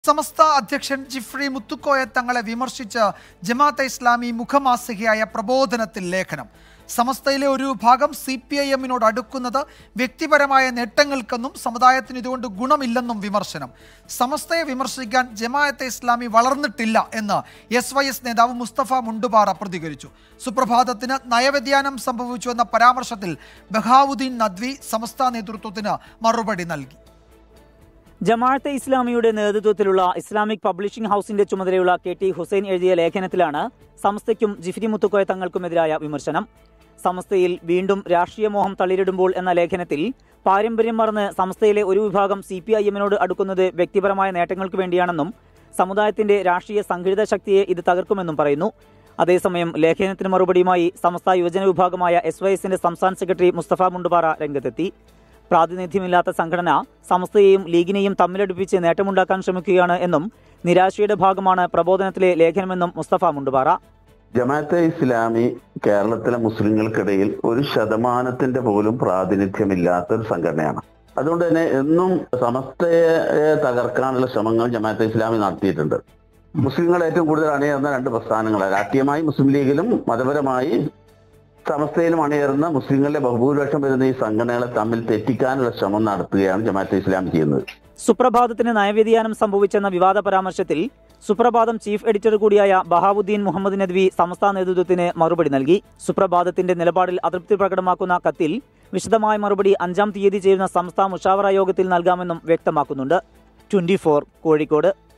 സമസ്ത അധ്യക്ഷൻ ജിഫ്രി മുത്തുക്കോയ തങ്ങളെ വിമർശിച്ച് ജമാഅത്തെ ഇസ്ലാമി മുഖമാസികയായ പ്രബോധനത്തിൽ ലേഖനം സമസ്തയിലെ ഒരു വിഭാഗം സി പി ഐ എമ്മിനോട് അടുക്കുന്നത് വ്യക്തിപരമായ നേട്ടങ്ങൾക്കെന്നും സമുദായത്തിന് ഇതുകൊണ്ട് ഗുണമില്ലെന്നും വിമർശനം സമസ്തയെ വിമർശിക്കാൻ ജമാഅത്തെ ഇസ്ലാമി വളർന്നിട്ടില്ല എന്ന് എസ് വൈ എസ് നേതാവ് മുസ്തഫ മുണ്ടുപാറ പ്രതികരിച്ചു സുപ്രഭാതത്തിന് നയവ്യതിയാനം സംഭവിച്ചു എന്ന പരാമർശത്തിൽ ബഹാവുദ്ദീൻ നദ്വി സമസ്ത നേതൃത്വത്തിന് മറുപടി നൽകി ജമാഅത്തെ ഇസ്ലാമിയുടെ നേതൃത്വത്തിലുള്ള ഇസ്ലാമിക് പബ്ലിഷിംഗ് ഹൗസിന്റെ ചുമതലയുള്ള കെ ടി ഹുസൈൻ എഴുതിയ ലേഖനത്തിലാണ് സമസ്തയ്ക്കും ജിഫ്രി മുത്തുക്കോയ തങ്ങൾക്കുമെതിരായ വിമർശനം സമസ്തയിൽ വീണ്ടും രാഷ്ട്രീയ മോഹം തളിരിടുമ്പോൾ എന്ന ലേഖനത്തിൽ പാരമ്പര്യം മറന്ന് സമസ്തയിലെ ഒരു വിഭാഗം സി പി ഐ എമ്മിനോട് അടുക്കുന്നത് വ്യക്തിപരമായ നേട്ടങ്ങൾക്ക് വേണ്ടിയാണെന്നും സമുദായത്തിന്റെ രാഷ്ട്രീയ സംഘടിത ശക്തിയെ ഇത് തകർക്കുമെന്നും പറയുന്നു അതേസമയം ലേഖനത്തിന് മറുപടിയുമായി സമസ്ത യുവജന വിഭാഗമായ എസ് വൈ എസിന്റെ സംസ്ഥാന സെക്രട്ടറി മുസ്തഫ മുണ്ടുപാറ രംഗത്തെത്തി പ്രാതിനിധ്യമില്ലാത്ത സംഘടന സമസ്തയെയും ലീഗിനെയും തമ്മിലടുപ്പിച്ച് നേട്ടമുണ്ടാക്കാൻ ശ്രമിക്കുകയാണ് എന്നും നിരാശയുടെ ഭാഗമാണ് പ്രബോധനത്തിലെ ലേഖനമെന്നും മുസ്തഫ മുണ്ടുപാറ ജമാഅത്തെ ഇസ്ലാമി കേരളത്തിലെ മുസ്ലിങ്ങൾക്കിടയിൽ ഒരു ശതമാനത്തിന്റെ പോലും പ്രാതിനിധ്യമില്ലാത്ത ഒരു സംഘടനയാണ് അതുകൊണ്ട് തന്നെ എന്നും സമസ്തയെ തകർക്കാനുള്ള ശ്രമങ്ങൾ ജമാഅത്തെ ഇസ്ലാമി നടത്തിയിട്ടുണ്ട് മുസ്ലിങ്ങൾ ഏറ്റവും കൂടുതൽ അണിയേറുന്ന രണ്ട് പ്രസ്ഥാനങ്ങളാണ് രാഷ്ട്രീയമായി മുസ്ലിം ലീഗിലും മതപരമായി സമസ്തയിലും അണിയേറുന്ന മുസ്ലിങ്ങളുടെ ബഹുഭൂരിപക്ഷം വരുന്ന ഈ സംഘടനകളെ തമ്മിൽ തെറ്റിക്കാനുള്ള ശ്രമം നടത്തുകയാണ് ജമാഅത്തെ ഇസ്ലാമി ചെയ്യുന്നത് സുപ്രഭാതത്തിന് നയവ്യതിയാനം സംഭവിച്ചെന്ന വിവാദ പരാമർശത്തിൽ സുപ്രഭാതം ചീഫ് എഡിറ്റർ കൂടിയായ ബഹാവുദ്ദീൻ മുഹമ്മദ് നദ്വി സംസ്ഥാന നേതൃത്വത്തിന് മറുപടി നൽകി സുപ്രഭാതത്തിന്റെ നിലപാടിൽ അതൃപ്തി പ്രകടമാക്കുന്ന കത്തിൽ വിശദമായ മറുപടി അഞ്ചാം തീയതി ചേരുന്ന സംസ്ഥാന മുഷാവറ യോഗത്തിൽ നൽകാമെന്നും വ്യക്തമാക്കുന്നുണ്ട് ട്വന്റി കോഴിക്കോട്